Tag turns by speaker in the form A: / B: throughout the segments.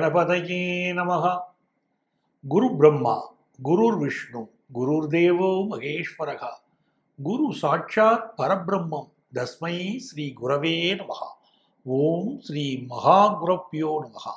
A: கணபதையே நமக குரு பிரம்மா குருர் விஷ்ணு குருர் தேவோ மகேஸ்வரக குரு சாட்சாத் பரபிரம்மம் தஸ்மை ஸ்ரீ குரவே நமக ஓம் ஸ்ரீ மகா குரப்பியோ நமக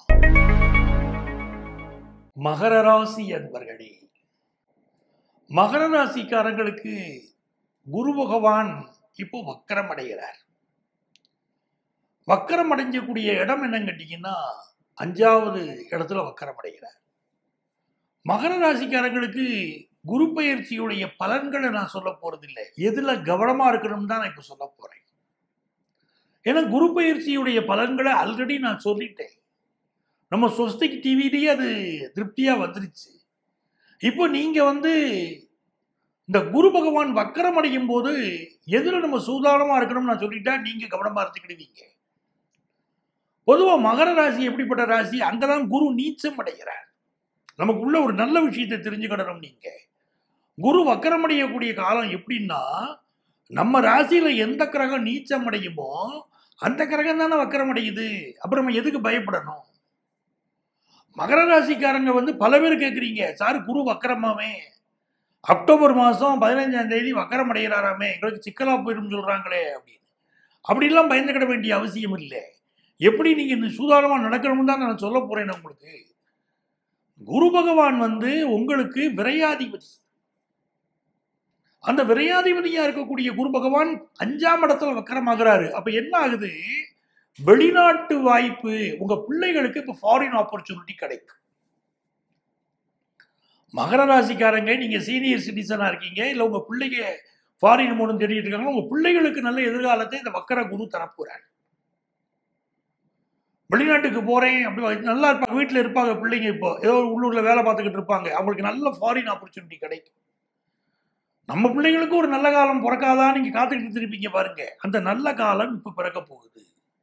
A: மகர ராசி அன்பர்களே மகர ராசிக்காரங்களுக்கு குரு பகவான் இப்போ வக்கரம் அடைகிறார் வக்கரம் அடைஞ்சக்கூடிய இடம் என்னன்னு கேட்டீங்கன்னா அஞ்சாவது இடத்துல வக்கரம் அடைகிறார் மகர ராசிக்காரங்களுக்கு குரு பயிற்சியுடைய பலன்களை நான் சொல்ல போறதில்லை எதுல கவனமா இருக்கணும் தான் நான் இப்ப சொல்ல போறேன் ஏன்னா குரு பயிற்சியுடைய பலன்களை ஆல்ரெடி நான் சொல்லிட்டேன் நம்ம சொஸ்திக் டிவிலேயே அது திருப்தியா வந்துருச்சு இப்போ நீங்க வந்து இந்த குரு பகவான் வக்கரம் அடையும் போது எதுல நம்ம சூதானமா இருக்கணும்னு நான் சொல்லிட்டா நீங்க கவனமா இருந்துக்கிடுவீங்க பொதுவா மகர ராசி எப்படிப்பட்ட ராசி அங்கதான் குரு நீச்சம் அடைகிறார் நமக்குள்ள ஒரு நல்ல விஷயத்தை தெரிஞ்சுக்கிடணும் நீங்க குரு வக்கரம் அடையக்கூடிய காலம் எப்படின்னா நம்ம ராசியில எந்த கிரகம் நீச்சம் அடையுமோ அந்த கிரகம் தானே வக்கரம் அடையுது அப்புறம் நம்ம எதுக்கு பயப்படணும் மகர ராசிக்காரங்க வந்து பல பேர் கேட்குறீங்க சார் குரு வக்கரமாமே அக்டோபர் மாதம் பதினஞ்சாம் தேதி வக்கரம் அடைகிறாராமே எங்களுக்கு சிக்கலா போயிடும் சொல்றாங்களே அப்படின்னு அப்படிலாம் பயந்துக்கிட வேண்டிய அவசியம் இல்லை எப்படி நீங்க இந்த சூதானமாக நடக்கணும்னு தான் நான் சொல்ல போறேன் உங்களுக்கு குரு பகவான் வந்து உங்களுக்கு விரையாதிபதி அந்த விரையாதிபதியா இருக்கக்கூடிய குரு பகவான் அஞ்சாம் இடத்துல வக்கரமாகிறாரு அப்ப என்ன ஆகுது வெளிநாட்டு வாய்ப்பு உங்க பிள்ளைகளுக்கு இப்ப ஃபாரின் ஆப்பர்ச்சுனிட்டி கிடைக்கும் மகர ராசிக்காரங்க நீங்க சீனியர் சிட்டிசனா இருக்கீங்க இல்ல உங்க பிள்ளைங்க ஃபாரின் மூலம் தேடிட்டு இருக்காங்க உங்க பிள்ளைகளுக்கு நல்ல எதிர்காலத்தை இந்த வக்கர குரு தரப்போறாரு வெளிநாட்டுக்கு போறேன் அப்படி நல்லா இருப்பாங்க வீட்டில் இருப்பாங்க பிள்ளைங்க இப்போ ஏதோ ஒரு உள்ளூர்ல வேலை பார்த்துக்கிட்டு இருப்பாங்க அவங்களுக்கு நல்ல ஃபாரின் ஆப்பர்ச்சுனிட்டி கிடைக்கும் நம்ம பிள்ளைங்களுக்கு ஒரு நல்ல காலம் பிறக்காதான் நீங்க காத்துக்கிட்டு இருப்பீங்க பாருங்க அந்த நல்ல காலம் இப்ப பிறக்க போகுது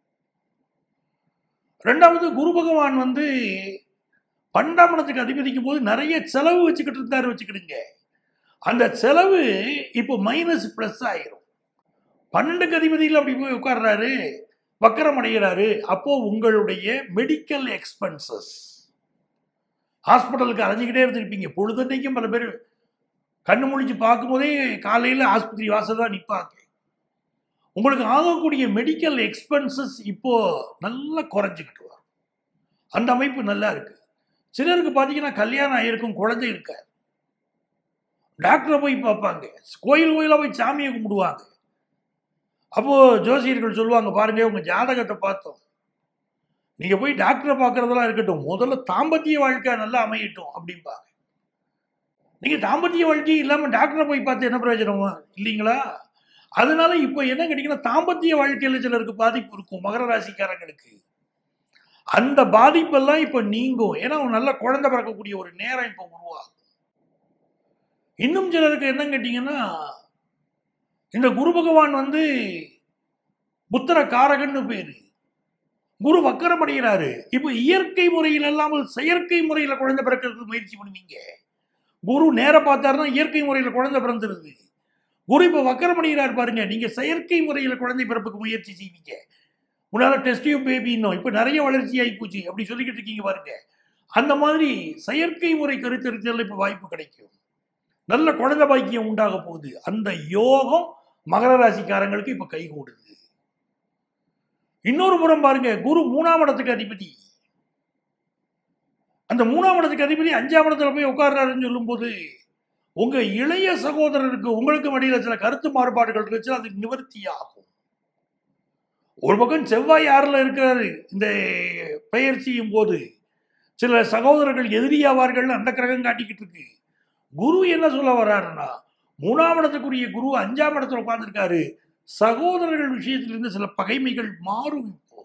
A: ரெண்டாவது குரு பகவான் வந்து பண்டாமணத்துக்கு அதிபதிக்கும் போது நிறைய செலவு வச்சுக்கிட்டு இருந்தாரு வச்சுக்கிடுங்க அந்த செலவு இப்போ மைனஸ் பிளஸ் ஆயிரும் பன்னெண்டுக்கு அதிபதியில் அப்படி போய் உட்கார்றாரு வக்கரம் அடைகிறாரு அப்போ உங்களுடைய மெடிக்கல் எக்ஸ்பென்சஸ் ஹாஸ்பிட்டலுக்கு அலைஞ்சிக்கிட்டே இருந்திருப்பீங்க பொழுதன்னைக்கும் பல பேர் கண்ணு முழிச்சு பார்க்கும்போதே காலையில் ஆஸ்பத்திரி வாசல் தான் நிற்பாங்க உங்களுக்கு ஆகக்கூடிய மெடிக்கல் எக்ஸ்பென்சஸ் இப்போ நல்லா குறைஞ்சிக்கிட்டு வரும் அந்த அமைப்பு நல்லா இருக்கு சிலருக்கு பார்த்தீங்கன்னா கல்யாணம் ஆகிருக்கும் குழந்தை இருக்காது டாக்டரை போய் பார்ப்பாங்க கோயில் கோயிலாக போய் சாமியை கும்பிடுவாங்க அப்போ ஜோசியர்கள் சொல்லுவாங்க பாருங்க உங்க ஜாதகத்தை பார்த்தோம் நீங்க போய் டாக்டரை பார்க்கறதெல்லாம் இருக்கட்டும் முதல்ல தாம்பத்திய வாழ்க்கை நல்லா அமையட்டும் அப்படிம்பாங்க நீங்க தாம்பத்திய வாழ்க்கை இல்லாம டாக்டரை போய் பார்த்து என்ன பிரயோஜனமா இல்லைங்களா அதனால இப்போ என்ன கேட்டீங்கன்னா தாம்பத்திய வாழ்க்கையில சிலருக்கு பாதிப்பு இருக்கும் மகர ராசிக்காரங்களுக்கு அந்த பாதிப்பெல்லாம் இப்ப நீங்கும் ஏன்னா நல்ல குழந்தை பிறக்கக்கூடிய ஒரு நேரம் இப்போ உருவாகும் இன்னும் சிலருக்கு என்ன கேட்டீங்கன்னா இந்த குரு பகவான் வந்து புத்திர காரகன்னு பேரு குரு வக்கரம் அடைகிறாரு இப்போ இயற்கை முறையில் இல்லாமல் செயற்கை முறையில் குழந்தை பிறக்கிறதுக்கு முயற்சி பண்ணுவீங்க குரு நேர பார்த்தாருன்னா இயற்கை முறையில் குழந்தை பிறந்துருது குரு இப்போ வக்கரம் அடைகிறார் பாருங்க நீங்க செயற்கை முறையில் குழந்தை பிறப்புக்கு முயற்சி செய்வீங்க முன்னால டெஸ்டியூ பேபின்னோம் இப்போ நிறைய வளர்ச்சி ஆகிப்போச்சு அப்படி சொல்லிக்கிட்டு இருக்கீங்க பாருங்க அந்த மாதிரி செயற்கை முறை கருத்தரித்தல் இப்போ வாய்ப்பு கிடைக்கும் நல்ல குழந்தை பாக்கியம் உண்டாக போகுது அந்த யோகம் மகர ராசிக்காரங்களுக்கு இப்ப கைகூடுது இன்னொரு புறம் பாருங்க குரு மூணாம் இடத்துக்கு அதிபதி அந்த மூணாம் இடத்துக்கு அதிபதி அஞ்சாம் இடத்துல போய் உட்கார்றாருன்னு சொல்லும்போது உங்க இளைய சகோதரருக்கு உங்களுக்கு இடையில சில கருத்து மாறுபாடுகள் இருந்துச்சு அது நிவர்த்தி ஆகும் ஒரு பக்கம் செவ்வாய் ஆறுல இருக்கிறாரு இந்த பெயர் செய்யும் போது சில சகோதரர்கள் எதிரியாவார்கள் அந்த கிரகம் காட்டிக்கிட்டு இருக்கு குரு என்ன சொல்ல வர்றாருன்னா மூணாம் இடத்துக்குரிய குரு அஞ்சாம் இடத்துல உட்கார்ந்துருக்காரு சகோதரர்கள் விஷயத்திலிருந்து சில பகைமைகள் மாறும் இப்போ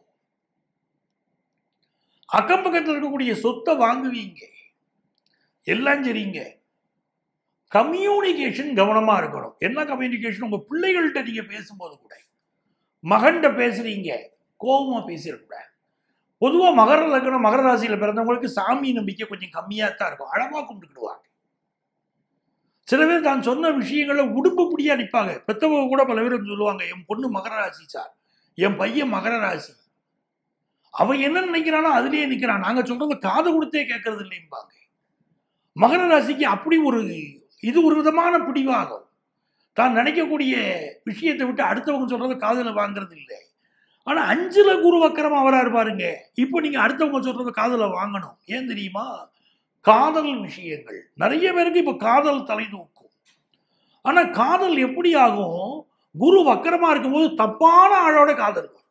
A: அக்கம் பக்கத்தில் இருக்கக்கூடிய சொத்தை வாங்குவீங்க எல்லாம் சரிங்க கம்யூனிகேஷன் கவனமா இருக்கணும் என்ன கம்யூனிகேஷன் உங்க பிள்ளைகள்கிட்ட நீங்க பேசும்போது கூட மகன்கிட்ட பேசுறீங்க கோபமா பேசிடக்கூடாது பொதுவாக மகர லக்னம் மகர ராசியில பிறந்தவங்களுக்கு சாமி நம்பிக்கை கொஞ்சம் கம்மியாக தான் இருக்கும் அழகா கும்பிட்டுக்கிடுவாங்க சில பேர் தான் சொன்ன விஷயங்களை உடும்புப்படியா நிற்பாங்க பெத்தவங்க கூட பல பேர் சொல்லுவாங்க என் பொண்ணு மகர ராசி சார் என் பையன் மகர ராசி அவன் என்ன நினைக்கிறானோ அதுலயே நிக்கிறான் நாங்க சொல்றத காது கொடுத்தே கேட்கறது இல்லைம்பாங்க மகர ராசிக்கு அப்படி ஒரு இது ஒரு விதமான பிடிவாதம் தான் நினைக்கக்கூடிய விஷயத்தை விட்டு அடுத்தவங்க சொல்றத காதுல வாங்குறது இல்லை ஆனா அஞ்சுல குரு வக்கரமா வராரு பாருங்க இப்போ நீங்க அடுத்தவங்க சொல்றத காதுல வாங்கணும் ஏன் தெரியுமா காதல் விஷயங்கள் நிறைய பேருக்கு இப்போ காதல் தலை தூக்கும் ஆனா காதல் எப்படி ஆகும் குரு வக்கரமா இருக்கும்போது தப்பான ஆளோட காதல் வரும்.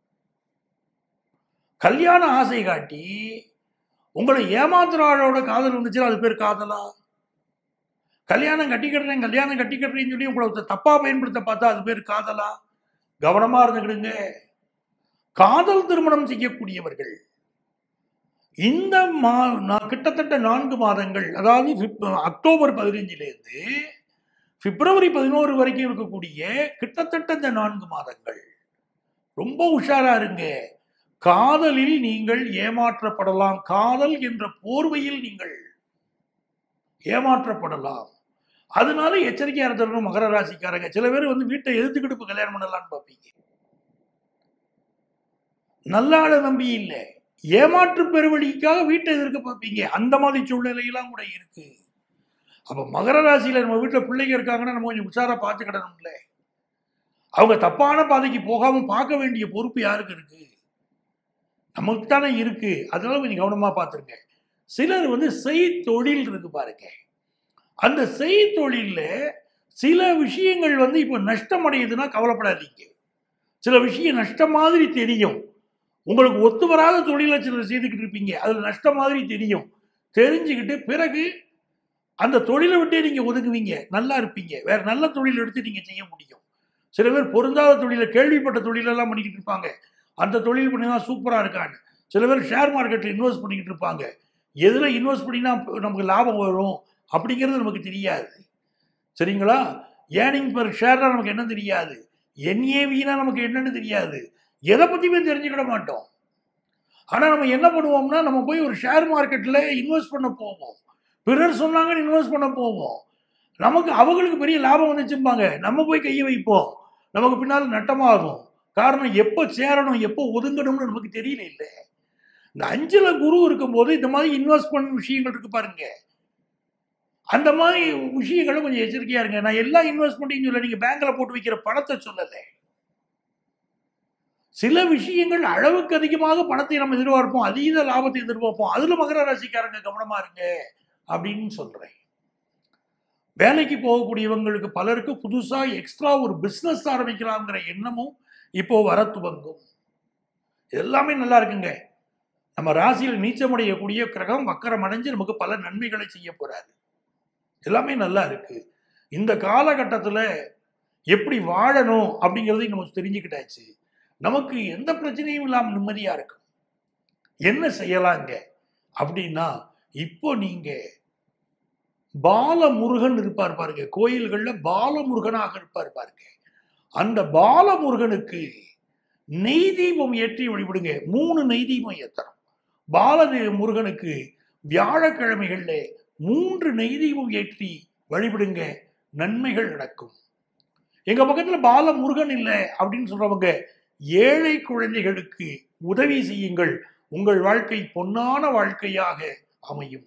A: கல்யாண ஆசை காட்டி உங்களை ஏமாத்துற ஆளோட காதல் வந்துச்சுன்னா அது பேர் காதலா கல்யாணம் கட்டிக்கிறேன் கல்யாணம் கட்டிக்கிறேன்னு சொல்லி உங்களை ஒருத்தர் தப்பா பயன்படுத்த பார்த்தா அது பேர் காதலா கவனமா இருந்துக்கிடுங்க காதல் திருமணம் செய்யக்கூடியவர்கள் இந்த மா நான் கிட்டத்தட்ட நான்கு மாதங்கள் அதாவது பிப்- அக்டோபர் பதினஞ்சிலேருந்து பிப்ரவரி பதினோரு வரைக்கும் இருக்கக்கூடிய கிட்டத்தட்ட இந்த நான்கு மாதங்கள் ரொம்ப உஷாரா இருங்க காதலில் நீங்கள் ஏமாற்றப்படலாம் காதல் என்ற போர்வையில் நீங்கள் ஏமாற்றப்படலாம் அதனால எச்சரிக்கையா இருந்தவங்க மகர ராசிக்காரங்க சில பேர் வந்து வீட்டை எதிர்த்துக்கிட்டு இப்ப கல்யாணம் பண்ணலாம்னு பார்ப்பீங்க நல்லாட நம்பி இல்லை ஏமாற்று பெருவழிக்காக வீட்டை எதிர்க்க பார்ப்பீங்க அந்த மாதிரி சூழ்நிலையெல்லாம் கூட இருக்கு அப்ப மகர ராசியில நம்ம வீட்டுல பிள்ளைங்க இருக்காங்கன்னா நம்ம கொஞ்சம் உஷாரா பார்த்துக்கிடணும்ல அவங்க தப்பான பாதைக்கு போகாம பார்க்க வேண்டிய பொறுப்பு யாருக்கு இருக்கு நமக்கு தானே இருக்கு அதனால கொஞ்சம் கவனமா பார்த்துருங்க சிலர் வந்து செய் தொழில் இருக்கு பாருங்க அந்த செய் தொழில்ல சில விஷயங்கள் வந்து இப்போ நஷ்டம் அடையுதுன்னா கவலைப்படாதீங்க சில விஷயம் நஷ்டம் மாதிரி தெரியும் உங்களுக்கு ஒத்து வராத தொழிலை சிலர் செய்துக்கிட்டு இருப்பீங்க அதில் நஷ்டம் மாதிரி தெரியும் தெரிஞ்சுக்கிட்டு பிறகு அந்த தொழிலை விட்டே நீங்கள் ஒதுங்குவீங்க நல்லா இருப்பீங்க வேற நல்ல தொழில் எடுத்து நீங்கள் செய்ய முடியும் சில பேர் பொருந்தாத தொழிலை கேள்விப்பட்ட தொழிலெல்லாம் பண்ணிக்கிட்டு இருப்பாங்க அந்த தொழில் பண்ணி தான் சூப்பராக இருக்கான்னு சில பேர் ஷேர் மார்க்கெட்டில் இன்வெஸ்ட் பண்ணிக்கிட்டு இருப்பாங்க எதில் இன்வெஸ்ட் பண்ணினா நமக்கு லாபம் வரும் அப்படிங்கிறது நமக்கு தெரியாது சரிங்களா ஏர்னிங் பர் ஷேர்னா நமக்கு என்ன தெரியாது என்ஏவினா நமக்கு என்னன்னு தெரியாது எதை பற்றியுமே தெரிஞ்சுக்கிட மாட்டோம் ஆனால் நம்ம என்ன பண்ணுவோம்னா நம்ம போய் ஒரு ஷேர் மார்க்கெட்டில் இன்வெஸ்ட் பண்ண போவோம் பிறர் சொன்னாங்கன்னு இன்வெஸ்ட் பண்ண போவோம் நமக்கு அவங்களுக்கு பெரிய லாபம் வந்துச்சும்பாங்க நம்ம போய் கையை வைப்போம் நமக்கு பின்னால் நட்டமாகும் காரணம் எப்போ சேரணும் எப்போ ஒதுங்கணும்னு நமக்கு தெரியல இல்லை இந்த அஞ்சுல குரு இருக்கும்போது இந்த மாதிரி இன்வெஸ்ட்மெண்ட் விஷயங்கள் இருக்கு பாருங்க அந்த மாதிரி விஷயங்களை கொஞ்சம் எச்சரிக்கையா இருங்க நான் எல்லா இன்வெஸ்ட்மெண்ட்டையும் சொல்ல நீங்க பேங்க்ல போட்டு வைக்கிற பணத்தை சொல்லலை சில விஷயங்கள் அளவுக்கு அதிகமாக பணத்தை நம்ம எதிர்பார்ப்போம் அதீத லாபத்தை எதிர்பார்ப்போம் அதுல மகர ராசிக்காரங்க கவனமா இருங்க அப்படின்னு சொல்றேன் வேலைக்கு போகக்கூடியவங்களுக்கு பலருக்கு புதுசா எக்ஸ்ட்ரா ஒரு பிசினஸ் ஆரம்பிக்கலாம்ங்கிற எண்ணமும் இப்போ வர துவங்கும் எல்லாமே நல்லா இருக்குங்க நம்ம ராசியில் நீச்சமடையக்கூடிய கிரகம் வக்கரம் அடைஞ்சு நமக்கு பல நன்மைகளை செய்ய போறாரு எல்லாமே நல்லா இருக்கு இந்த காலகட்டத்தில் எப்படி வாழணும் அப்படிங்கிறதையும் நம்ம தெரிஞ்சுக்கிட்டாச்சு நமக்கு எந்த பிரச்சனையும் இல்லாமல் நிம்மதியா இருக்கும் என்ன செய்யலாங்க அப்படின்னா இப்போ நீங்க பாலமுருகன் இருப்பார் பாருங்க கோயில்கள்ல பாலமுருகனாக இருப்பார் பாருங்க அந்த பாலமுருகனுக்கு நெய் தீபம் ஏற்றி வழிபடுங்க மூணு நெய் தீபம் ஏத்தணும் பாலதேவ முருகனுக்கு வியாழக்கிழமைகள்ல மூன்று நெய் தீபம் ஏற்றி வழிபடுங்க நன்மைகள் நடக்கும் எங்க பக்கத்துல பாலமுருகன் இல்லை அப்படின்னு சொல்றவங்க ஏழை குழந்தைகளுக்கு உதவி செய்யுங்கள் உங்கள் வாழ்க்கை பொன்னான வாழ்க்கையாக அமையும்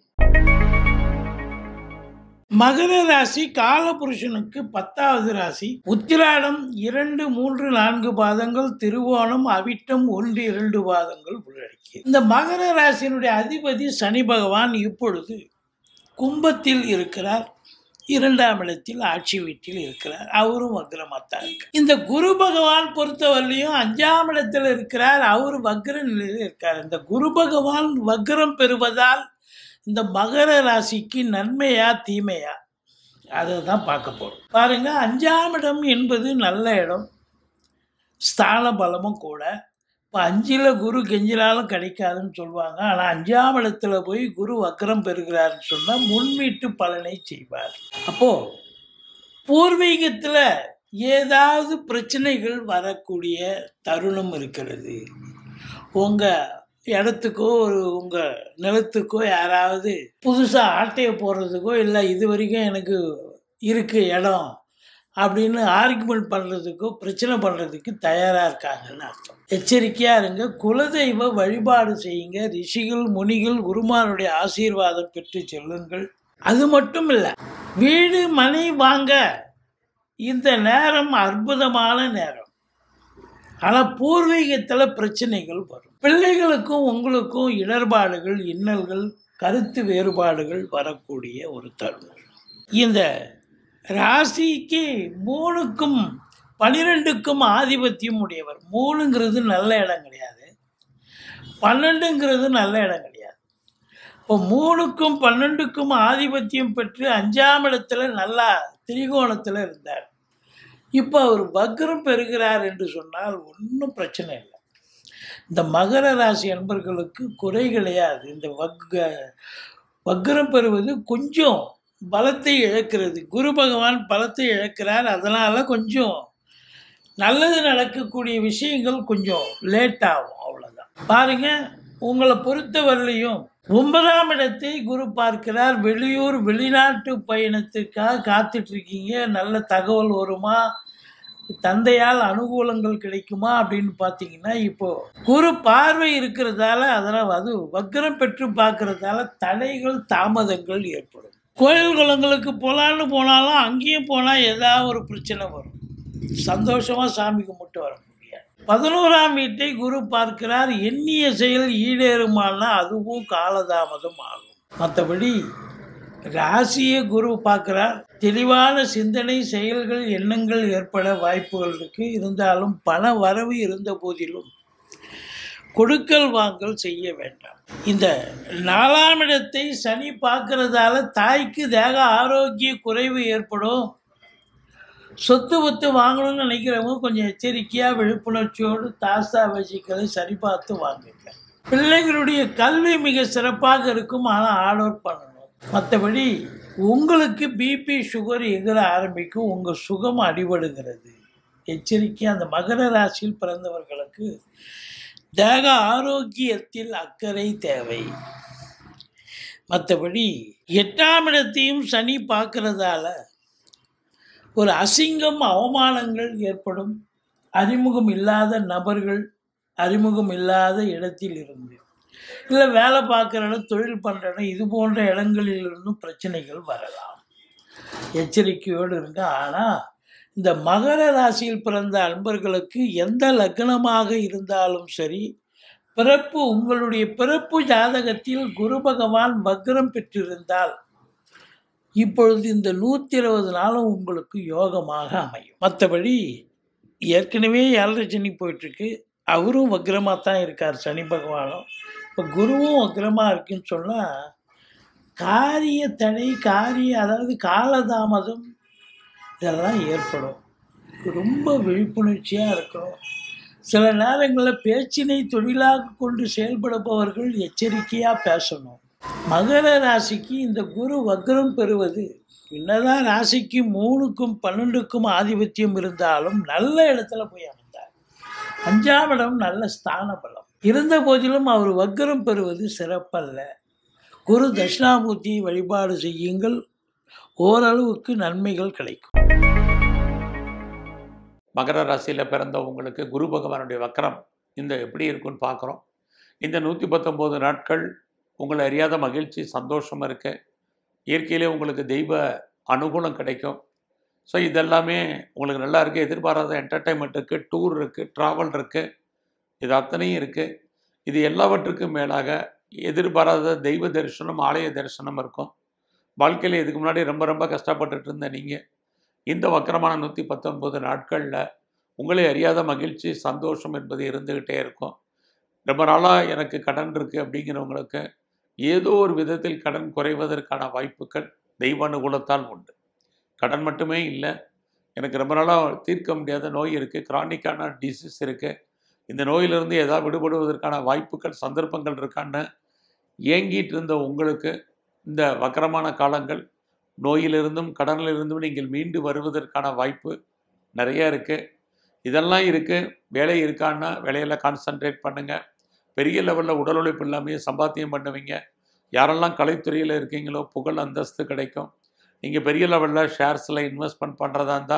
B: மகர ராசி காலபுருஷனுக்கு பத்தாவது ராசி உத்திராடம் இரண்டு மூன்று நான்கு பாதங்கள் திருவோணம் அவிட்டம் ஒன்று இரண்டு பாதங்கள் உள்ளடக்கியது இந்த மகர ராசியினுடைய அதிபதி சனி பகவான் இப்பொழுது கும்பத்தில் இருக்கிறார் இரண்டாம் இடத்தில் ஆட்சி வீட்டில் இருக்கிறார் அவரும் வக்ரமாத்தான் இருக்கு இந்த குரு பகவான் பொறுத்தவரையிலையும் அஞ்சாம் இடத்தில் இருக்கிறார் அவர் வக்ர நிலையில் இருக்கார் இந்த குரு பகவான் வக்ரம் பெறுவதால் இந்த மகர ராசிக்கு நன்மையா தீமையா அதை தான் பார்க்க போகிறோம் பாருங்க அஞ்சாம் இடம் என்பது நல்ல இடம் ஸ்தான பலமும் கூட இப்போ அஞ்சில் குரு கெஞ்சிலாலும் கிடைக்காதுன்னு சொல்லுவாங்க ஆனால் அஞ்சாம் இடத்துல போய் குரு வக்ரம் பெறுகிறாருன்னு சொன்னால் முன்வீட்டு பலனை செய்வார் அப்போது பூர்வீகத்தில் ஏதாவது பிரச்சனைகள் வரக்கூடிய தருணம் இருக்கிறது உங்கள் இடத்துக்கோ ஒரு உங்கள் நிலத்துக்கோ யாராவது புதுசாக ஆட்டையை போடுறதுக்கோ இல்லை இது வரைக்கும் எனக்கு இருக்குது இடம் அப்படின்னு ஆர்குமெண்ட் பண்ணுறதுக்கோ பிரச்சனை பண்ணுறதுக்கு தயாராக இருக்காங்கன்னு அர்த்தம் எச்சரிக்கையாக இருங்க குலதெய்வ வழிபாடு செய்யுங்க ரிஷிகள் முனிகள் குருமாருடைய ஆசீர்வாதம் பெற்று செல்லுங்கள் அது மட்டும் இல்லை வீடு மனை வாங்க இந்த நேரம் அற்புதமான நேரம் ஆனால் பூர்வீகத்தில் பிரச்சனைகள் வரும் பிள்ளைகளுக்கும் உங்களுக்கும் இடர்பாடுகள் இன்னல்கள் கருத்து வேறுபாடுகள் வரக்கூடிய ஒரு தருணம் இந்த ராசிக்கு மூணுக்கும் பனிரெண்டுக்கும் ஆதிபத்தியம் உடையவர் மூணுங்கிறது நல்ல இடம் கிடையாது பன்னெண்டுங்கிறது நல்ல இடம் கிடையாது இப்போ மூணுக்கும் பன்னெண்டுக்கும் ஆதிபத்தியம் பெற்று அஞ்சாம் இடத்துல நல்லா திரிகோணத்தில் இருந்தார் இப்போ அவர் வக்ரம் பெறுகிறார் என்று சொன்னால் ஒன்றும் பிரச்சனை இல்லை இந்த மகர ராசி அன்பர்களுக்கு குறை கிடையாது இந்த வக்க வக்ரம் பெறுவது கொஞ்சம் பலத்தை இழக்கிறது குரு பகவான் பலத்தை இழக்கிறார் அதனால் கொஞ்சம் நல்லது நடக்கக்கூடிய விஷயங்கள் கொஞ்சம் லேட் ஆகும் அவ்வளோதான் பாருங்க உங்களை பொறுத்தவரையிலையும் ஒன்பதாம் இடத்தை குரு பார்க்கிறார் வெளியூர் வெளிநாட்டு பயணத்துக்காக காத்துட்டு இருக்கீங்க நல்ல தகவல் வருமா தந்தையால் அனுகூலங்கள் கிடைக்குமா அப்படின்னு பார்த்தீங்கன்னா இப்போ குரு பார்வை இருக்கிறதால அதனால் அது வக்ரம் பெற்று பார்க்கறதால தடைகள் தாமதங்கள் ஏற்படும் கோயில் குளங்களுக்கு போகலான்னு போனாலும் அங்கேயும் போனால் ஏதாவது ஒரு பிரச்சனை வரும் சந்தோஷமாக சாமி கும்பிட்டு வர முடியாது பதினோராம் வீட்டை குரு பார்க்கிறார் எண்ணிய செயல் ஈடேறுமானா அதுவும் காலதாமதம் ஆகும் மற்றபடி ராசியை குரு பார்க்கிறார் தெளிவான சிந்தனை செயல்கள் எண்ணங்கள் ஏற்பட வாய்ப்புகள் இருக்கு இருந்தாலும் பண வரவு இருந்த போதிலும் கொடுக்கல் வாங்கல் செய்ய வேண்டாம் இந்த நாலாம் இடத்தை சனி பார்க்கறதால தாய்க்கு தேக ஆரோக்கிய குறைவு ஏற்படும் சொத்து ஒத்து வாங்கணும்னு நினைக்கிறவங்க கொஞ்சம் எச்சரிக்கையாக விழிப்புணர்ச்சியோடு தாசா வசிக்களை சரி பார்த்து வாங்குங்க பிள்ளைகளுடைய கல்வி மிக சிறப்பாக இருக்கும் ஆனால் ஆர்டர் பண்ணணும் மற்றபடி உங்களுக்கு பிபி சுகர் எகிற ஆரம்பிக்கும் உங்கள் சுகம் அடிபடுகிறது எச்சரிக்கை அந்த மகர ராசியில் பிறந்தவர்களுக்கு தேக ஆரோக்கியத்தில் அக்கறை தேவை மற்றபடி எட்டாம் இடத்தையும் சனி பார்க்கறதால ஒரு அசிங்கம் அவமானங்கள் ஏற்படும் அறிமுகம் இல்லாத நபர்கள் அறிமுகம் இல்லாத இடத்தில் இருந்து இல்லை வேலை பார்க்குற இடம் தொழில் பண்ணுற இடம் இது போன்ற இடங்களிலிருந்தும் பிரச்சனைகள் வரலாம் எச்சரிக்கையோடு இருங்க ஆனால் இந்த மகர ராசியில் பிறந்த அன்பர்களுக்கு எந்த லக்னமாக இருந்தாலும் சரி பிறப்பு உங்களுடைய பிறப்பு ஜாதகத்தில் குரு பகவான் வக்ரம் பெற்றிருந்தால் இப்பொழுது இந்த நூற்றி இருபது நாளும் உங்களுக்கு யோகமாக அமையும் மற்றபடி ஏற்கனவே ஏழரை சனி போயிட்டுருக்கு அவரும் வக்ரமாக தான் இருக்கார் சனி பகவானும் இப்போ குருவும் வக்ரமாக இருக்குன்னு சொன்னால் காரிய தடை காரிய அதாவது காலதாமதம் இதெல்லாம் ஏற்படும் ரொம்ப விழிப்புணர்ச்சியாக இருக்கணும் சில நேரங்களில் பேச்சினை தொழிலாக கொண்டு செயல்படுபவர்கள் எச்சரிக்கையாக பேசணும் மகர ராசிக்கு இந்த குரு வக்ரம் பெறுவது என்னதான் ராசிக்கு மூணுக்கும் பன்னெண்டுக்கும் ஆதிபத்தியம் இருந்தாலும் நல்ல இடத்துல போய் அமைந்தார் அஞ்சாம் இடம் நல்ல ஸ்தான பலம் இருந்த போதிலும் அவர் வக்ரம் பெறுவது சிறப்பல்ல குரு தட்சிணாமூர்த்தியை வழிபாடு செய்யுங்கள் ஓரளவுக்கு நன்மைகள் கிடைக்கும்
A: மகர ராசியில் பிறந்த உங்களுக்கு குரு பகவானுடைய வக்கரம் இந்த எப்படி இருக்குன்னு பார்க்குறோம் இந்த நூற்றி பத்தொம்போது நாட்கள் உங்களை அறியாத மகிழ்ச்சி சந்தோஷம் இருக்கு இயற்கையிலே உங்களுக்கு தெய்வ அனுகூலம் கிடைக்கும் ஸோ இதெல்லாமே உங்களுக்கு நல்லா இருக்குது எதிர்பாராத என்டர்டைன்மெண்ட் இருக்குது டூர் இருக்குது ட்ராவல் இருக்குது இது அத்தனையும் இருக்குது இது எல்லாவற்றுக்கும் மேலாக எதிர்பாராத தெய்வ தரிசனம் ஆலய தரிசனம் இருக்கும் வாழ்க்கையில் இதுக்கு முன்னாடி ரொம்ப ரொம்ப கஷ்டப்பட்டுட்டு இருந்த நீங்கள் இந்த வக்கரமான நூற்றி பத்தொன்பது நாட்களில் உங்களை அறியாத மகிழ்ச்சி சந்தோஷம் என்பது இருந்துக்கிட்டே இருக்கும் ரொம்ப நாளாக எனக்கு கடன் இருக்குது அப்படிங்கிறவங்களுக்கு ஏதோ ஒரு விதத்தில் கடன் குறைவதற்கான வாய்ப்புகள் தெய்வ அனுகூலத்தால் உண்டு கடன் மட்டுமே இல்லை எனக்கு ரொம்ப நாளாக தீர்க்க முடியாத நோய் இருக்குது கிரானிக்கான டிசீஸ் இருக்குது இந்த நோயிலிருந்து ஏதாவது விடுபடுவதற்கான வாய்ப்புகள் சந்தர்ப்பங்கள் இருக்கான்னு ஏங்கிட்டு இருந்த உங்களுக்கு இந்த வக்கரமான காலங்கள் நோயிலிருந்தும் கடனிலிருந்தும் நீங்கள் மீண்டு வருவதற்கான வாய்ப்பு நிறைய இருக்குது இதெல்லாம் இருக்குது வேலை இருக்கான்னா வேலையில் கான்சன்ட்ரேட் பண்ணுங்கள் பெரிய லெவலில் உடல் உழைப்பு இல்லாமையே சம்பாத்தியம் பண்ணுவீங்க யாரெல்லாம் கலைத்துறையில் இருக்கீங்களோ புகழ் அந்தஸ்து கிடைக்கும் நீங்கள் பெரிய லெவலில் ஷேர்ஸில் இன்வெஸ்ட்மெண்ட் பண்ணுறதா இருந்தால்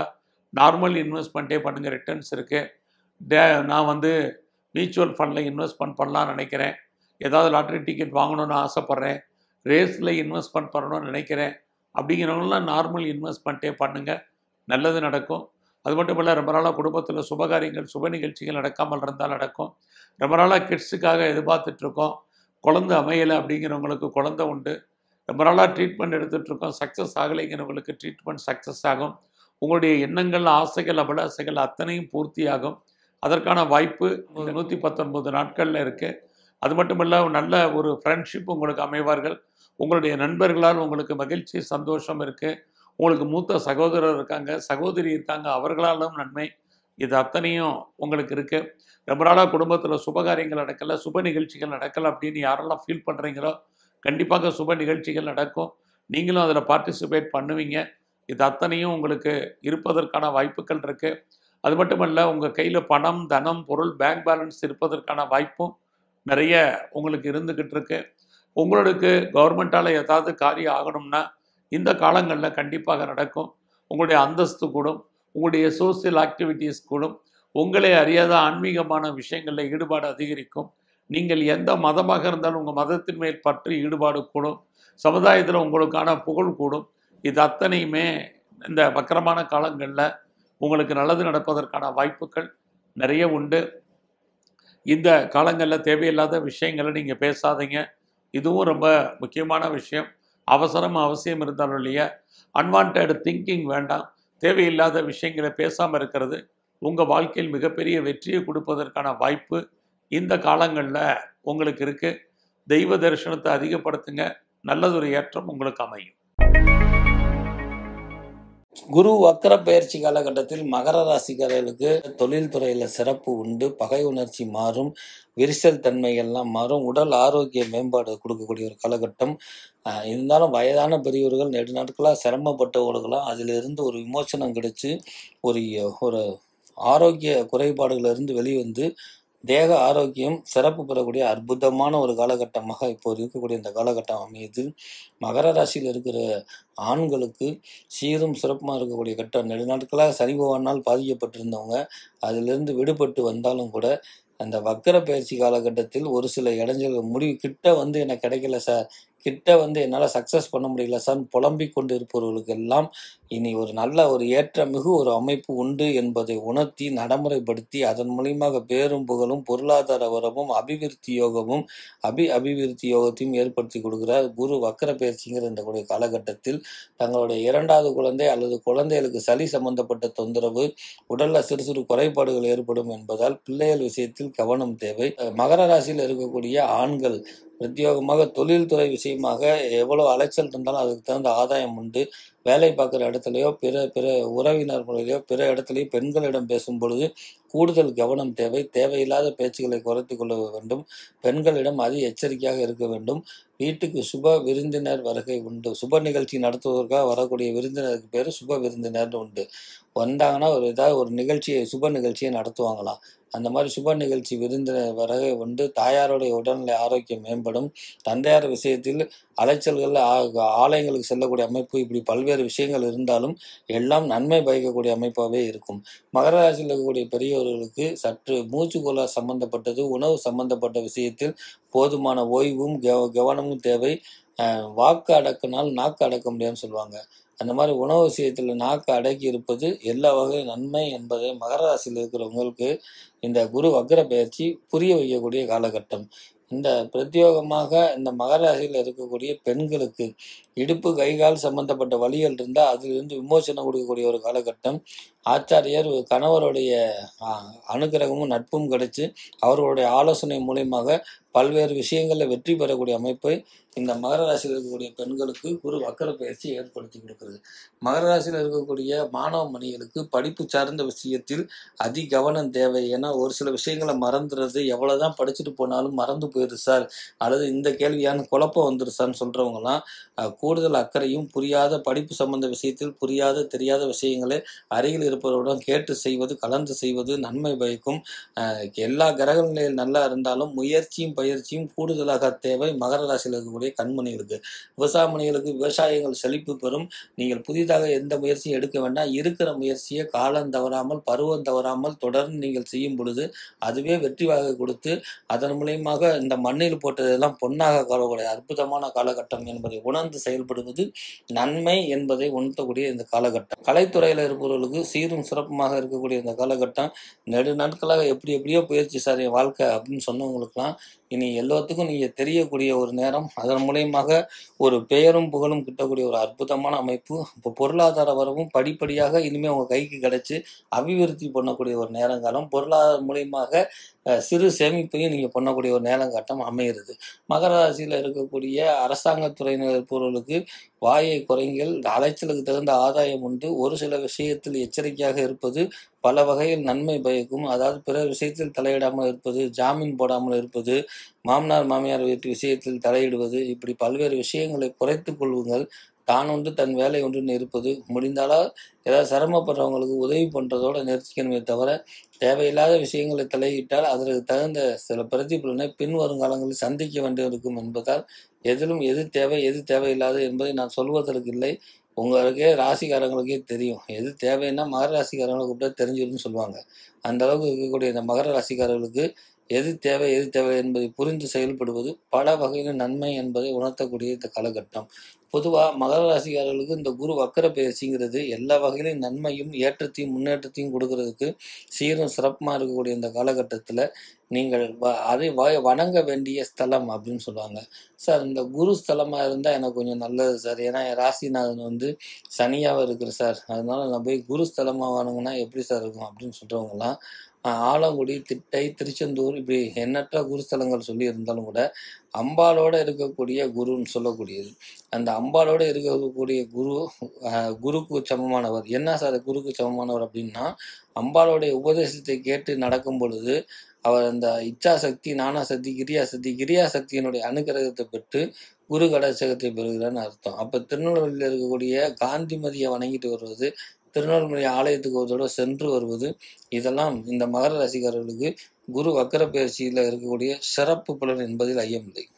C: நார்மல் இன்வெஸ்ட்மெண்ட்டே பண்ணுங்கள் ரிட்டர்ன்ஸ் இருக்குது டே நான் வந்து மியூச்சுவல் ஃபண்டில் இன்வெஸ்ட்மெண்ட் பண்ணலாம்னு நினைக்கிறேன் ஏதாவது லாட்ரி டிக்கெட் வாங்கணும்னு ஆசைப்பட்றேன் ரேஸில் இன்வெஸ்ட்மெண்ட் பண்ணணும்னு நினைக்கிறேன் அப்படிங்கிறவங்களாம் நார்மல் இன்வெஸ்ட்மெண்ட்டே பண்ணுங்கள் நல்லது நடக்கும் அது மட்டும் இல்லை ரொம்ப நாளாக குடும்பத்தில் சுபகாரியங்கள் சுப நிகழ்ச்சிகள் நடக்காமல் இருந்தால் நடக்கும் ரொம்ப நாளாக கிட்ஸுக்காக எதிர்பார்த்துட்ருக்கோம் குழந்தை அமையலை அப்படிங்கிறவங்களுக்கு குழந்தை உண்டு ரொம்ப நாளாக ட்ரீட்மெண்ட் எடுத்துகிட்ருக்கோம் சக்ஸஸ் ஆகலைங்கிறவங்களுக்கு ட்ரீட்மெண்ட் சக்ஸஸ் ஆகும் உங்களுடைய எண்ணங்கள் ஆசைகள் அபிலாசைகள் அத்தனையும் பூர்த்தியாகும் அதற்கான வாய்ப்பு இந்த நூற்றி பத்தொன்பது நாட்களில் இருக்குது அது மட்டும் இல்லை நல்ல ஒரு ஃப்ரெண்ட்ஷிப் உங்களுக்கு அமைவார்கள் உங்களுடைய நண்பர்களால் உங்களுக்கு மகிழ்ச்சி சந்தோஷம் இருக்குது உங்களுக்கு மூத்த சகோதரர் இருக்காங்க சகோதரி இருக்காங்க அவர்களாலும் நன்மை இது அத்தனையும் உங்களுக்கு இருக்குது ரொம்ப நாளாக குடும்பத்தில் சுபகாரியங்கள் நடக்கலை சுப நிகழ்ச்சிகள் நடக்கலை அப்படின்னு யாரெல்லாம் ஃபீல் பண்ணுறீங்களோ கண்டிப்பாக சுப நிகழ்ச்சிகள் நடக்கும் நீங்களும் அதில் பார்ட்டிசிபேட் பண்ணுவீங்க இது அத்தனையும் உங்களுக்கு இருப்பதற்கான வாய்ப்புகள் இருக்குது அது மட்டுமல்ல உங்கள் கையில் பணம் தனம் பொருள் பேங்க் பேலன்ஸ் இருப்பதற்கான வாய்ப்பும் நிறைய உங்களுக்கு இருந்துக்கிட்டு இருக்கு உங்களுக்கு கவர்மெண்ட்டால் ஏதாவது காரியம் ஆகணும்னா இந்த காலங்களில் கண்டிப்பாக நடக்கும் உங்களுடைய அந்தஸ்து கூடும் உங்களுடைய சோசியல் ஆக்டிவிட்டீஸ் கூடும் உங்களை அறியாத ஆன்மீகமான விஷயங்களில் ஈடுபாடு அதிகரிக்கும் நீங்கள் எந்த மதமாக இருந்தாலும் உங்கள் மதத்தின் மேல் பற்றி ஈடுபாடு கூடும் சமுதாயத்தில் உங்களுக்கான புகழ் கூடும் இது அத்தனையுமே இந்த வக்கரமான காலங்களில் உங்களுக்கு நல்லது நடப்பதற்கான வாய்ப்புகள் நிறைய உண்டு இந்த காலங்களில் தேவையில்லாத விஷயங்களை நீங்கள் பேசாதீங்க இதுவும் ரொம்ப முக்கியமான விஷயம் அவசரம் அவசியம் இருந்தாலும் இல்லையா அன்வான்ட் திங்கிங் வேண்டாம் தேவையில்லாத விஷயங்களை பேசாமல் இருக்கிறது உங்கள் வாழ்க்கையில் மிகப்பெரிய வெற்றியை கொடுப்பதற்கான வாய்ப்பு இந்த காலங்களில் உங்களுக்கு இருக்குது தெய்வ தரிசனத்தை அதிகப்படுத்துங்க நல்லதொரு ஏற்றம் உங்களுக்கு அமையும்
D: குரு வக்கர பயிற்சி காலகட்டத்தில் மகர ராசிக்காரர்களுக்கு தொழில் துறையில சிறப்பு உண்டு பகை உணர்ச்சி மாறும் விரிசல் தன்மைகள்லாம் மாறும் உடல் ஆரோக்கிய மேம்பாடு கொடுக்கக்கூடிய ஒரு காலகட்டம் ஆஹ் இருந்தாலும் வயதான பெரியவர்கள் நெடு நாட்களாக சிரமப்பட்டவர்களுக்கெல்லாம் அதிலிருந்து ஒரு விமோசனம் கிடைச்சு ஒரு ஒரு ஆரோக்கிய குறைபாடுகளிலிருந்து வெளிவந்து தேக ஆரோக்கியம் சிறப்பு பெறக்கூடிய அற்புதமான ஒரு காலகட்டமாக இப்போது இருக்கக்கூடிய இந்த காலகட்டம் அமையுது மகர ராசியில் இருக்கிற ஆண்களுக்கு சீரும் சிறப்புமாக இருக்கக்கூடிய கட்டம் நெடுநாட்களாக சனி பகவானால் பாதிக்கப்பட்டிருந்தவங்க அதிலிருந்து விடுபட்டு வந்தாலும் கூட அந்த வக்கர பயிற்சி காலகட்டத்தில் ஒரு சில இடைஞ்சல்கள் முடிவு கிட்ட வந்து எனக்கு கிடைக்கல சார் கிட்ட வந்து என்னால் சக்ஸஸ் பண்ண முடியல சார் புலம்பிக் கொண்டு இருப்பவர்களுக்கு எல்லாம் இனி ஒரு நல்ல ஒரு ஏற்ற மிகு ஒரு அமைப்பு உண்டு என்பதை உணர்த்தி நடைமுறைப்படுத்தி அதன் மூலியமாக பேரும் புகழும் பொருளாதார வரவும் அபிவிருத்தி யோகமும் அபி அபிவிருத்தி யோகத்தையும் ஏற்படுத்தி கொடுக்கிறார் குரு வக்கர பயிற்சிங்கிற இந்த கூடிய காலகட்டத்தில் தங்களுடைய இரண்டாவது குழந்தை அல்லது குழந்தைகளுக்கு சளி சம்பந்தப்பட்ட தொந்தரவு உடல்ல சிறு சிறு குறைபாடுகள் ஏற்படும் என்பதால் பிள்ளைகள் விஷயத்தில் கவனம் தேவை அஹ் மகர ராசியில் இருக்கக்கூடிய ஆண்கள் பிரத்யோகமாக தொழில்துறை விஷயமாக எவ்வளோ அலைச்சல் இருந்தாலும் அதுக்கு தகுந்த ஆதாயம் உண்டு வேலை பார்க்குற இடத்துலையோ பிற பிற உறவினர் முறையிலையோ பிற இடத்துலையோ பெண்களிடம் பேசும் பொழுது கூடுதல் கவனம் தேவை தேவையில்லாத பேச்சுக்களை குறைத்து கொள்ள வேண்டும் பெண்களிடம் அதி எச்சரிக்கையாக இருக்க வேண்டும் வீட்டுக்கு சுப விருந்தினர் வருகை உண்டு சுப நிகழ்ச்சி நடத்துவதற்காக வரக்கூடிய விருந்தினருக்கு பேர் சுப விருந்தினர்னு உண்டு வந்தாங்கன்னா ஒரு ஏதாவது ஒரு நிகழ்ச்சியை சுப நிகழ்ச்சியை நடத்துவாங்களாம் அந்த மாதிரி சுப நிகழ்ச்சி விருந்தினர் வருகை உண்டு தாயாருடைய உடல்நிலை ஆரோக்கியம் மேம்படும் தந்தையார் விஷயத்தில் அலைச்சல்கள் ஆ- ஆலயங்களுக்கு செல்லக்கூடிய அமைப்பு இப்படி பல்வேறு விஷயங்கள் இருந்தாலும் எல்லாம் நன்மை பயக்கக்கூடிய அமைப்பாகவே இருக்கும் மகர ராசியில் இருக்கக்கூடிய பெரியவர்களுக்கு சற்று மூச்சுக்குழா சம்பந்தப்பட்டது உணவு சம்பந்தப்பட்ட விஷயத்தில் போதுமான ஓய்வும் கவ- கவனமும் தேவை அஹ் வாக்கு அடக்கினால் நாக்கு அடக்க முடியாதுன்னு சொல்லுவாங்க அந்த மாதிரி உணவு விஷயத்தில் நாக்கு அடக்கி இருப்பது எல்லா வகையும் நன்மை என்பதை மகர ராசியில் இருக்கிறவங்களுக்கு இந்த குரு வக்ர பயிற்சி புரிய வைக்கக்கூடிய காலகட்டம் இந்த பிரத்யோகமாக இந்த மகர ராசியில் இருக்கக்கூடிய பெண்களுக்கு இடுப்பு கைகால் சம்பந்தப்பட்ட வலிகள் இருந்தால் அதிலிருந்து விமோசனம் கொடுக்கக்கூடிய ஒரு காலகட்டம் ஆச்சாரியர் கணவருடைய ஆ, அனுக்கிரகமும் நட்பும் கிடைச்சு அவர்களுடைய ஆலோசனை மூலியமாக பல்வேறு விஷயங்களில் வெற்றி பெறக்கூடிய அமைப்பை இந்த மகர ராசியில் இருக்கக்கூடிய பெண்களுக்கு குரு வக்கர பயிற்சி ஏற்படுத்தி கொடுக்குறது மகர ராசியில் இருக்கக்கூடிய மாணவ மணிகளுக்கு படிப்பு சார்ந்த விஷயத்தில் அதி கவனம் தேவை ஏன்னா ஒரு சில விஷயங்களை மறந்துடுறது எவ்வளவுதான் படிச்சுட்டு போனாலும் மறந்து போயிடுது சார் அல்லது இந்த கேள்வியான குழப்பம் வந்துரு சார்னு சொல்றவங்கலாம் அஹ், கூடுதல் அக்கறையும் புரியாத படிப்பு சம்பந்த விஷயத்தில் புரியாத தெரியாத விஷயங்களை அருகில் இருப்பவருடன் கேட்டு செய்வது கலந்து செய்வது நன்மை பயக்கும் அஹ் எல்லா கிரக நிலையில் நல்லா இருந்தாலும் முயற்சியும் பயிற்சியும் கூடுதலாக தேவை மகர ராசியில் இருக்கக்கூடிய கண்மணிகளுக்கு விவசாய மணிகளுக்கு விவசாயங்கள் செழிப்பு பெறும் நீங்கள் புதிதாக எந்த முயற்சியும் எடுக்க வேண்டாம் இருக்கிற முயற்சியை காலம் தவறாமல் பருவம் தவறாமல் தொடர்ந்து நீங்கள் செய்யும் பொழுது அதுவே வெற்றி வாகை கொடுத்து அதன் மூலியமாக இந்த மண்ணில் போட்டதெல்லாம் பொன்னாக காலக்கூடிய அற்புதமான காலகட்டம் என்பதை உணர்ந்து செயல்படுவது நன்மை என்பதை உணர்த்தக்கூடிய இந்த காலகட்டம் கலைத்துறையில் இருப்பவர்களுக்கு சீரும் சிறப்புமாக இருக்கக்கூடிய இந்த காலகட்டம் நெடு நாட்களாக எப்படி எப்படியோ போயிடுச்சு சார் என் வாழ்க்கை அப்படின்னு சொன்னவங்களுக்குலாம் இனி எல்லாத்துக்கும் நீங்கள் தெரியக்கூடிய ஒரு நேரம் அதன் மூலியமாக ஒரு பெயரும் புகழும் கிட்டக்கூடிய ஒரு அற்புதமான அமைப்பு இப்போ பொருளாதார வரவும் படிப்படியாக இனிமேல் உங்கள் கைக்கு கிடைச்சி அபிவிருத்தி பண்ணக்கூடிய ஒரு நேரங்காலம் பொருளாதார மூலியமாக அஹ், சிறு சேமிப்பையும் நீங்கள் பண்ணக்கூடிய ஒரு நேரங்காட்டம் அமைகிறது மகர ராசியில் இருக்கக்கூடிய அரசாங்கத்துறையினர் இருப்பவர்களுக்கு வாயை குறைங்கள் அலைச்சலுக்கு தகுந்த ஆதாயம் உண்டு ஒரு சில விஷயத்தில் எச்சரிக்கையாக இருப்பது பல வகையில் நன்மை பயக்கும் அதாவது பிற விஷயத்தில் தலையிடாமல் இருப்பது ஜாமீன் போடாமல் இருப்பது மாமனார் மாமியார் வீட்டு விஷயத்தில் தலையிடுவது இப்படி பல்வேறு விஷயங்களை குறைத்துக் கொள்ளுங்கள் தான் ஒன்று தன் வேலை ஒன்றுன்னு இருப்பது முடிந்தாலா ஏதாவது சிரமப்படுறவங்களுக்கு உதவி பண்ணுறதோட நிறுத்திக்கணுமே தவிர தேவையில்லாத விஷயங்களை தலையிட்டால் அதற்கு தகுந்த சில பிரதிபலனை பின் வருங்காலங்களில் சந்திக்க வேண்டியிருக்கும் என்பதால் எதிலும் எது தேவை எது தேவையில்லாது என்பதை நான் சொல்வதற்கு இல்லை உங்களுக்கே ராசிக்காரங்களுக்கே தெரியும் எது தேவைன்னா மகர ராசிக்காரங்களை கூப்பிட்டா தெரிஞ்சிருன்னு சொல்லுவாங்க அந்த அளவுக்கு இருக்கக்கூடிய இந்த மகர ராசிக்காரர்களுக்கு எது தேவை எது தேவை என்பதை புரிந்து செயல்படுவது பல வகையில் நன்மை என்பதை உணர்த்தக்கூடிய இந்த காலகட்டம் பொதுவாக மகர ராசிக்காரர்களுக்கு இந்த குரு வக்கர பயிற்சிங்கிறது எல்லா வகையிலும் நன்மையும் ஏற்றத்தையும் முன்னேற்றத்தையும் கொடுக்கறதுக்கு சீரும் சிறப்புமாக இருக்கக்கூடிய இந்த காலகட்டத்தில் நீங்கள் வ- அதை வ- வணங்க வேண்டிய ஸ்தலம் அப்படின்னு சொல்லுவாங்க சார் இந்த குரு ஸ்தலமாக இருந்தால் எனக்கு கொஞ்சம் நல்லது சார் ஏன்னா என் ராசிநாதன் வந்து சனியாக இருக்கிற சார் அதனால நான் போய் குரு ஸ்தலமாக வணங்கினா எப்படி சார் இருக்கும் அப்படின்னு சொல்கிறவங்கலாம் ஆலங்குடி திட்டை திருச்செந்தூர் இப்படி எண்ணற்ற குருஸ்தலங்கள் சொல்லி இருந்தாலும் கூட அம்பாலோட இருக்கக்கூடிய குருன்னு சொல்லக்கூடியது அந்த அம்பாலோட இருக்கக்கூடிய குரு அஹ், குருக்கு சமமானவர் என்ன சார் குருக்கு சமமானவர் அப்படின்னா அம்பாளுடைய உபதேசத்தை கேட்டு நடக்கும் பொழுது அவர் அந்த இச்சாசக்தி நானாசக்தி கிரியாசக்தி கிரியாசக்தியினுடைய அனுகிரகத்தை பெற்று குரு கடாட்சகத்தை பெறுகிறான்னு அர்த்தம் அப்போ திருநெல்வேலியில் இருக்கக்கூடிய காந்திமதியை வணங்கிட்டு வருவது திருநெல்வேலி ஆலயத்துக்கு ஒரு தடவை சென்று வருவது இதெல்லாம் இந்த மகர ராசிக்காரர்களுக்கு குரு வக்கர பயிற்சியில் இருக்கக்கூடிய சிறப்பு பலன் என்பதில் ஐயமில்லை